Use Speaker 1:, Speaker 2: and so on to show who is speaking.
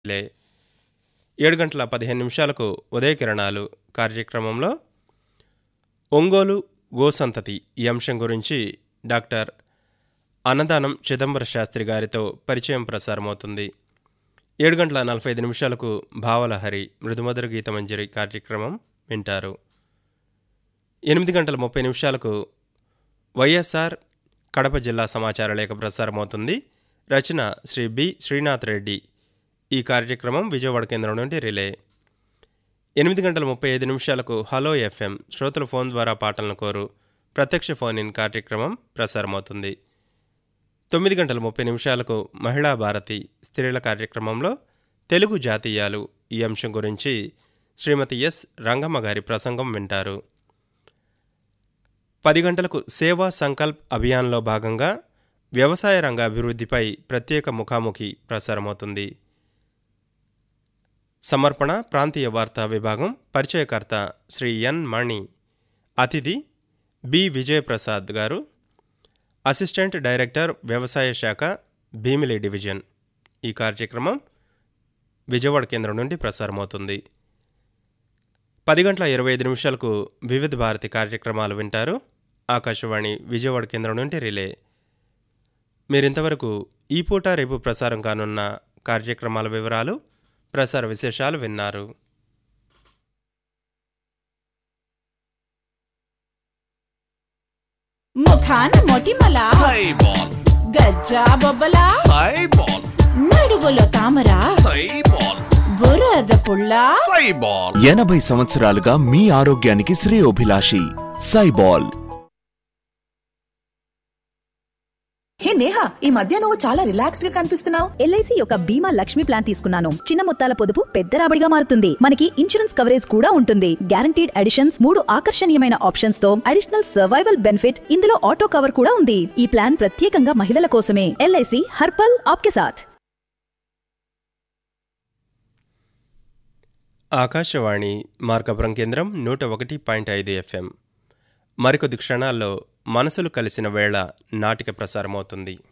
Speaker 1: లే ఏడు గంటల పదిహేను నిమిషాలకు ఉదయ కిరణాలు కార్యక్రమంలో ఒంగోలు గోసంతతి ఈ అంశం గురించి డాక్టర్ అన్నదానం చిదంబర శాస్త్రి గారితో పరిచయం ప్రసారమవుతుంది ఏడు గంటల నలభై ఐదు నిమిషాలకు భావలహరి మృదుమధుర గీతమంజరి కార్యక్రమం వింటారు ఎనిమిది గంటల ముప్పై నిమిషాలకు వైఎస్ఆర్ కడప జిల్లా సమాచార లేఖ ప్రసారమవుతుంది రచన శ్రీ బి శ్రీనాథ్ రెడ్డి ఈ కార్యక్రమం విజయవాడ కేంద్రం నుండి రిలే ఎనిమిది గంటల ముప్పై ఐదు నిమిషాలకు హలో ఎఫ్ఎం శ్రోతల ఫోన్ ద్వారా పాటలను కోరు ప్రత్యక్ష ఫోన్ ఇన్ కార్యక్రమం ప్రసారమవుతుంది తొమ్మిది గంటల ముప్పై నిమిషాలకు మహిళా భారతి స్త్రీల కార్యక్రమంలో తెలుగు జాతీయాలు ఈ అంశం గురించి శ్రీమతి ఎస్ రంగమ్మ గారి ప్రసంగం వింటారు పది గంటలకు సేవా సంకల్ప్ అభియాన్లో భాగంగా వ్యవసాయ రంగ అభివృద్ధిపై ప్రత్యేక ముఖాముఖి ప్రసారమవుతుంది సమర్పణ ప్రాంతీయ వార్తా విభాగం పరిచయకర్త శ్రీ ఎన్ మణి అతిథి బి విజయప్రసాద్ గారు అసిస్టెంట్ డైరెక్టర్ వ్యవసాయ శాఖ భీమిలి డివిజన్ ఈ కార్యక్రమం విజయవాడ కేంద్రం నుండి ప్రసారమవుతుంది పది గంటల ఇరవై ఐదు నిమిషాలకు వివిధ భారతి కార్యక్రమాలు వింటారు ఆకాశవాణి విజయవాడ కేంద్రం నుండి రిలే మీరింతవరకు ఈ పూట రేపు ప్రసారం కానున్న కార్యక్రమాల వివరాలు ప్రసార విశేషాలు విన్నారు
Speaker 2: ముఖాన మొటిమల
Speaker 3: సైబాల్
Speaker 2: గజ్జా బొబ్బల
Speaker 3: సైబాల్
Speaker 2: నడుగులో తామర
Speaker 3: సైబాల్
Speaker 2: బురద పుల్ల
Speaker 3: సైబాల్
Speaker 4: ఎనభై సంవత్సరాలుగా మీ ఆరోగ్యానికి శ్రేయోభిలాషి సైబాల్
Speaker 5: హే నేహా ఈ మధ్య నువ్వు చాలా రిలాక్స్డ్ గా కనిపిస్తున్నావు
Speaker 6: ఎల్ఐసి యొక్క బీమా లక్ష్మి ప్లాన్ తీసుకున్నాను చిన్న మొత్తాల పొదుపు పెద్ద రాబడిగా మారుతుంది మనకి ఇన్సూరెన్స్ కవరేజ్ కూడా ఉంటుంది గ్యారంటీడ్ అడిషన్స్ మూడు ఆకర్షణీయమైన ఆప్షన్స్ తో అడిషనల్ సర్వైవల్ బెనిఫిట్ ఇందులో ఆటో కవర్ కూడా ఉంది ఈ ప్లాన్ ప్రత్యేకంగా మహిళల కోసమే ఎల్ఐసి హర్పల్ ఆప్కే సాథ్
Speaker 1: ఆకాశవాణి మార్కపురం కేంద్రం నూట ఒకటి పాయింట్ ఐదు ఎఫ్ఎం మరికొద్ది క్షణాల్లో మనసులు కలిసిన వేళ నాటిక ప్రసారమవుతుంది